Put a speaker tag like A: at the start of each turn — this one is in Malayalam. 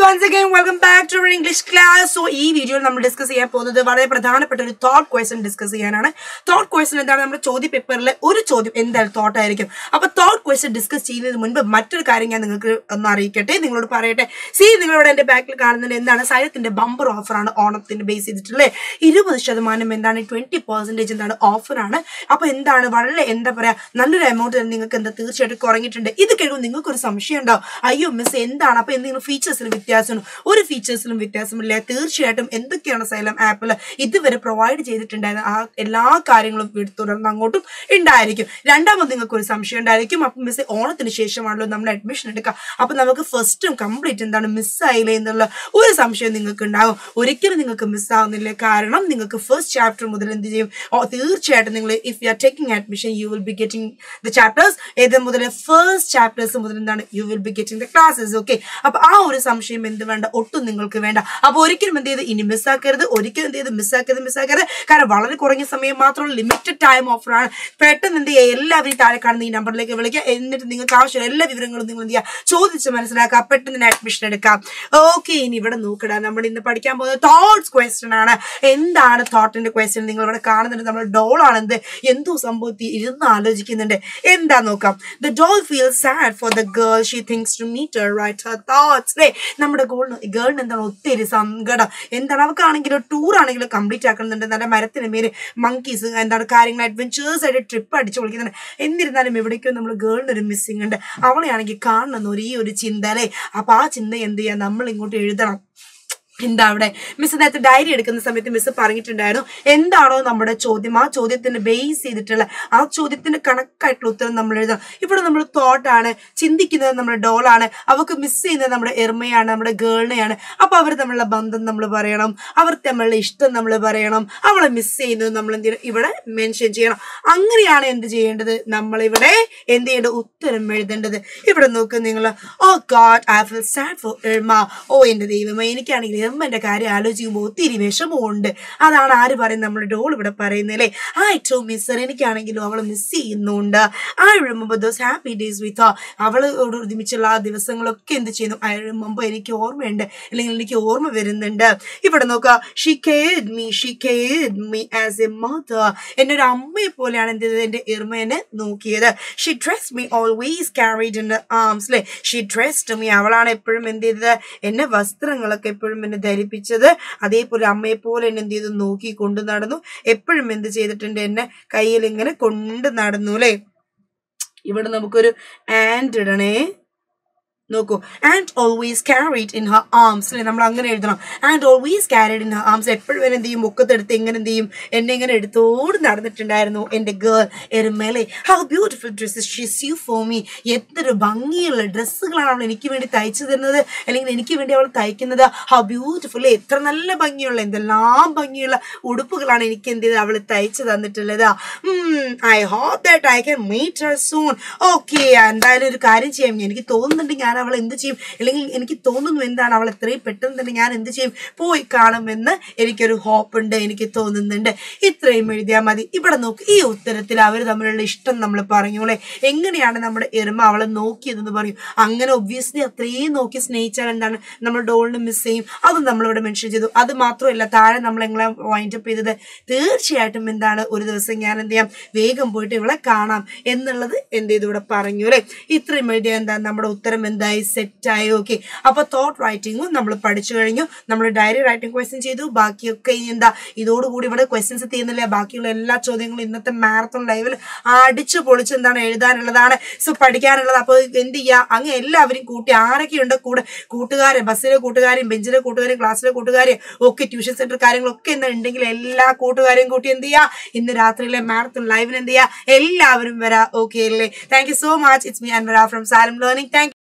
A: once again welcome back to English class so ഈ വീഡിയോയിൽ നമ്മൾ ഡിസ്കസ് ചെയ്യാൻ പോകുന്നത് വളരെ പ്രധാനപ്പെട്ട ഒരു തോട്ട് ക്വസ്റ്റൻ ഡിസ്കസ് ചെയ്യാനാണ് തോട്ട് ക്വസ്റ്റൻ എന്താണ് നമ്മുടെ ചോദ്യ പേപ്പറിലെ ഒരു ചോദ്യം എന്തായാലും തോട്ട് ആയിരിക്കും അപ്പൊ തോട്ട് ക്വസ്റ്റൻ ഡിസ്കസ് ചെയ്യുന്നതിന് മുൻപ് മറ്റൊരു കാര്യം ഞാൻ നിങ്ങൾക്ക് ഒന്ന് അറിയിക്കട്ടെ നിങ്ങളോട് പറയട്ടെ സി നിങ്ങളിവിടെ എന്റെ ബാക്കിൽ കാണുന്നത് എന്താണ് സൈലത്തിന്റെ ബമ്പർ ഓഫറാണ് ഓണത്തിന്റെ ബേസ് ചെയ്തിട്ടുള്ളത് ഇരുപത് ശതമാനം എന്താണ് ട്വന്റി പെർസെന്റേജ് എന്താണ് ഓഫറാണ് അപ്പൊ എന്താണ് വളരെ എന്താ പറയാ നല്ലൊരു എമൗണ്ട് തന്നെ നിങ്ങൾക്ക് എന്താ തീർച്ചയായിട്ടും കുറഞ്ഞിട്ടുണ്ട് ഇത് കഴിയുമ്പോൾ നിങ്ങൾക്ക് ഒരു സംശയം ഉണ്ടാവും അയ്യോ മിസ് എന്താണ് അപ്പൊ എന്തെങ്കിലും ഫീച്ചേഴ്സിൽ വ്യത്യാസമുണ്ടോ ഒരു ഫീച്ചേഴ്സിലും വ്യത്യാസമില്ല തീർച്ചയായിട്ടും എന്തൊക്കെയാണ് സൈലം ആപ്പിൽ ഇതുവരെ പ്രൊവൈഡ് ചെയ്തിട്ടുണ്ടായിരുന്ന ആ എല്ലാ കാര്യങ്ങളും തുടർന്ന് അങ്ങോട്ടും ഉണ്ടായിരിക്കും രണ്ടാമത് നിങ്ങൾക്ക് ഒരു സംശയം ഉണ്ടായിരിക്കും അപ്പൊ മിസ് ഓണത്തിന് ശേഷമാണല്ലോ നമ്മൾ അഡ്മിഷൻ എടുക്കുക അപ്പൊ നമുക്ക് ഫസ്റ്റും കംപ്ലീറ്റ് എന്താണ് മിസ്സായില്ലേ എന്നുള്ള ഒരു സംശയം നിങ്ങൾക്ക് ഉണ്ടാകും ഒരിക്കലും നിങ്ങൾക്ക് മിസ്സാവുന്നില്ല കാരണം നിങ്ങൾക്ക് ഫസ്റ്റ് ചാപ്റ്റർ മുതൽ എന്ത് ചെയ്യും ഓ, തീർച്ചയായിട്ടും നിങ്ങൾ if you are taking admission you will be getting the chapters ഏത് മുതൽ ഫസ്റ്റ് ചാപ്റ്റേഴ്സ് മുതൽ എന്താണ് you will be getting the classes okay അപ്പൊ ആ ഒരു സംശയം എന്ത് വേണ്ട ഒട്ടും നിങ്ങൾക്ക് വേണ്ട അപ്പൊ ഒരിക്കലും എന്ത് ചെയ്ത് ഇനി മിസ്സാക്കരുത് ഒരിക്കലും എന്ത് ചെയ്ത് മിസ്സാക്കരുത് മിസ്സാക്കരുത് കാരണം വളരെ കുറഞ്ഞ സമയം മാത്രമുള്ള ലിമിറ്റഡ് ടൈം ഓഫറാണ് പെട്ടെന്ന് എന്ത് ചെയ്യുക എല്ലാവരും താഴെ കാണുന്ന ഈ നമ്പറിലേക്ക് വിളിക്കുക എന്നിട്ട് നിങ്ങൾക്ക് ആവശ്യമുള്ള എല്ലാ വിവരങ്ങളും നിങ്ങൾ എന്ത് ചെയ്യുക ചോദിച്ച് മനസ്സിലാക്കുക പെട്ടെന്ന് തന്നെ അഡ്മിഷൻ എടുക്കാം ഓക്കെ ഇനി ഇവിടെ നോക്കടാ നമ്മൾ ഇന്ന് പഠിക്കാൻ പോകുന്നത് തോട്ട്സ് ക്വസ്റ്റ്യൻ ആണ് എന്താണ് തോട്ടിന്റെ ക്വസ്റ്റ്യൻ നിങ്ങൾ ഇവിടെ കാണുന്നുണ്ട് നമ്മൾ ഡോൾ ആണെന്ത് എന്തോ സംഭവത്തിൽ ഇരുന്ന് ആലോചിക്കുന്നുണ്ട് എന്താ നോക്കാം the doll feel sad for the girl she thinks to meet right her thoughts അല്ലേ നമ്മുടെ ഗോളിന് ഗേളിന് എന്താണ് ഒത്തിരി സങ്കടം എന്താണ് അവൾക്കാണെങ്കിലും ടൂർ ആണെങ്കിലും കംപ്ലീറ്റ് ആക്കുന്നുണ്ട് നല്ല മരത്തിന് മേലെ മങ്കീസ് എന്താണ് കാര്യങ്ങൾ അഡ്വഞ്ചേഴ്സ് ആയിട്ട് ട്രിപ്പ് അടിച്ചു പൊളിക്കുന്നുണ്ട് എന്നിരുന്നാലും എവിടേക്കും നമ്മൾ ഗേളിന് ഒരു മിസ്സിംഗ് ഉണ്ട് അവളെ ആണെങ്കിൽ കാണണമെന്ന് ഒരേ ഒരു ചിന്ത അല്ലേ അപ്പൊ ആ ചിന്ത എന്ത് ചെയ്യാം നമ്മൾ ഇങ്ങോട്ട് എഴുതണം എന്താ അവിടെ മിസ് നേരത്തെ ഡയറി എടുക്കുന്ന സമയത്ത് മിസ് പറഞ്ഞിട്ടുണ്ടായിരുന്നു എന്താണോ നമ്മുടെ ചോദ്യം ആ ചോദ്യത്തിന് ബേസ് ചെയ്തിട്ടുള്ള ആ ചോദ്യത്തിന് കണക്കായിട്ടുള്ള ഉത്തരം നമ്മൾ എഴുതണം ഇവിടെ നമ്മൾ തോട്ടാണ് ചിന്തിക്കുന്നത് നമ്മുടെ ഡോളാണ് അവർക്ക് മിസ് ചെയ്യുന്നത് നമ്മുടെ എർമയാണ് നമ്മുടെ ഗേളിനെയാണ് അപ്പൊ അവർ തമ്മിലുള്ള ബന്ധം നമ്മൾ പറയണം അവർ തമ്മിലുള്ള ഇഷ്ടം നമ്മൾ പറയണം അവളെ മിസ് ചെയ്യുന്നത് നമ്മൾ എന്ത് ചെയ്യണം ഇവിടെ മെൻഷൻ ചെയ്യണം അങ്ങനെയാണ് എന്ത് ചെയ്യേണ്ടത് നമ്മൾ ഇവിടെ എന്ത് ചെയ്യേണ്ടത് ഉത്തരം എഴുതേണ്ടത് ഇവിടെ നോക്ക് നിങ്ങൾ oh god I feel sad for Erma oh എന്റെ ദൈവമേ എനിക്കാണെങ്കിൽ എമ്മന്റെ കാര്യം ആലോചിക്കുമ്പോൾ ഒത്തിരി വിഷമമുണ്ട് അതാണ് ആര് പറയുന്നത് നമ്മുടെ ഡോൾ ഇവിടെ പറയുന്നത് അല്ലേ ഐ ടു മിസ്സർ എനിക്കാണെങ്കിലും അവൾ മിസ് ചെയ്യുന്നുണ്ട് I remember those happy days with അവളോട് ഒരുമിച്ചുള്ള ആ ദിവസങ്ങളൊക്കെ എന്ത് ചെയ്യുന്നു ഐ റിമെമ്പർ എനിക്ക് ഓർമ്മയുണ്ട് അല്ലെങ്കിൽ എനിക്ക് ഓർമ്മ വരുന്നുണ്ട് ഇവിടെ നോക്കുക she cared me she cared me as a mother എന്നെ ഒരു അമ്മയെ പോലെയാണ് എന്ത് ചെയ്തത് എന്റെ എർമേനെ നോക്കിയത് she dress me always carried in arms അല്ലേ ഷി ഡ്രസ്ഡ് മീ അവളാണ് എപ്പോഴും എന്ത് ചെയ്തത് എന്നെ വസ്ത്രങ്ങളൊക്കെ എപ്പോഴും എന്നെ ധരിപ്പിച്ചത് അതേപോലെ അമ്മയെ പോലെ എന്നെ എന്ത് ചെയ്തു നോക്കി കൊണ്ട് നടന്നു എപ്പോഴും എന്ത് ചെയ്തിട്ടുണ്ട് എന്നെ കയ്യിൽ ഇങ്ങനെ കൊണ്ട് നടന്നു അല്ലേ ഇവിടെ നമുക്കൊരു ആൻഡ് ഇടണേ നോക്കൂ and always carried in her arms അല്ലെ നമ്മൾ അങ്ങനെ എഴുതണം and always carried in her arms എപ്പോഴും എന്നെ എന്ത് ചെയ്യും മുക്കത്തെടുത്ത് എങ്ങനെ എന്ത് ചെയ്യും എന്നെ ഇങ്ങനെ എടുത്തോട് നടന്നിട്ടുണ്ടായിരുന്നു എൻ്റെ ഗേൾ എരുമേലെ how beautiful dresses she's you for me എന്തൊരു ഭംഗിയുള്ള ഡ്രസ്സുകളാണ് അവൾ എനിക്ക് വേണ്ടി തയ്ച്ചു തരുന്നത് അല്ലെങ്കിൽ എനിക്ക് വേണ്ടി അവൾ തയ്ക്കുന്നത് ഹൗ ബ്യൂട്ടിഫുൾ എത്ര നല്ല ഭംഗിയുള്ള എന്തെല്ലാം ഭംഗിയുള്ള ഉടുപ്പുകളാണ് എനിക്ക് എന്ത് ചെയ്ത് അവൾ തയ്ച്ചു തന്നിട്ടുള്ളത് I hope that I can meet her soon okay എന്തായാലും ഒരു കാര്യം ചെയ്യാം എനിക്ക് തോന്നുന്നുണ്ട് ഞാൻ അവൾ എന്ത് ചെയ്യും അല്ലെങ്കിൽ എനിക്ക് തോന്നുന്നു എന്താണ് അവൾ എത്രയും പെട്ടെന്ന് തന്നെ ഞാൻ എന്ത് ചെയ്യും പോയി കാണുമെന്ന് എനിക്കൊരു ഹോപ്പ് ഉണ്ട് എനിക്ക് തോന്നുന്നുണ്ട് ഇത്രയും എഴുതിയാൽ മതി ഇവിടെ നോക്ക് ഈ ഉത്തരത്തിൽ അവർ തമ്മിലുള്ള ഇഷ്ടം നമ്മൾ പറഞ്ഞോളെ എങ്ങനെയാണ് നമ്മുടെ എരുമ അവളെ നോക്കിയതെന്ന് പറയും അങ്ങനെ ഒബ്വിയസ്ലി അത്രയും നോക്കി സ്നേഹിച്ചാൽ എന്താണ് നമ്മൾ ഡോളിന് മിസ് ചെയ്യും അത് നമ്മളിവിടെ മെൻഷൻ ചെയ്തു അത് മാത്രമല്ല താഴെ നമ്മൾ എങ്ങനെ വൈൻഡ് അപ്പ് ചെയ്തത് തീർച്ചയായിട്ടും എന്താണ് ഒരു ദിവസം ഞാൻ എന്ത് ചെയ്യാം വേഗം പോയിട്ട് ഇവളെ കാണാം എന്നുള്ളത് എന്ത് ചെയ്തു ഇവിടെ പറഞ്ഞു അല്ലെ ഇത്രയും എഴുതിയ എന്താ നമ്മുടെ ഉത്തരം എന്തായി സെറ്റായി ഓക്കെ അപ്പൊ തോട്ട് റൈറ്റിംഗും നമ്മൾ പഠിച്ചു കഴിഞ്ഞു നമ്മൾ ഡയറി റൈറ്റിംഗ് ക്വസ്റ്റ്യൻ ചെയ്തു ബാക്കിയൊക്കെ ഇനി എന്താ ഇതോടുകൂടി ഇവിടെ ക്വസ്റ്റ്യൻസ് തീർന്നില്ല ബാക്കിയുള്ള എല്ലാ ചോദ്യങ്ങളും ഇന്നത്തെ മാരത്തോൺ ലൈവിൽ അടിച്ചു പൊളിച്ച് എന്താണ് എഴുതാനുള്ളതാണ് സോ പഠിക്കാനുള്ളത് അപ്പോൾ എന്ത് ചെയ്യുക അങ്ങ് എല്ലാവരും കൂട്ടി ആരൊക്കെയുണ്ട് കൂടെ കൂട്ടുകാരെ ബസ്സിലെ കൂട്ടുകാരെയും ബെഞ്ചിലെ കൂട്ടുകാരെയും ക്ലാസ്സിലെ കൂട്ടുകാരെയും ഒക്കെ ട്യൂഷൻ സെന്റർ കാര്യങ്ങളൊക്കെ എന്താ ഉണ്ടെങ്കിൽ എല്ലാ കൂട്ടുകാരെയും കൂട്ടി എന്ത് ചെയ്യുക ഇന്ന് രാത്രിയിലെ മാരത്തോൺ ലൈവിന് എന്ത് ചെയ്യുക എല്ലാവരും വരാ ഓക്കെ അല്ലേ thank you so much it's me Anwara from Salam learning thank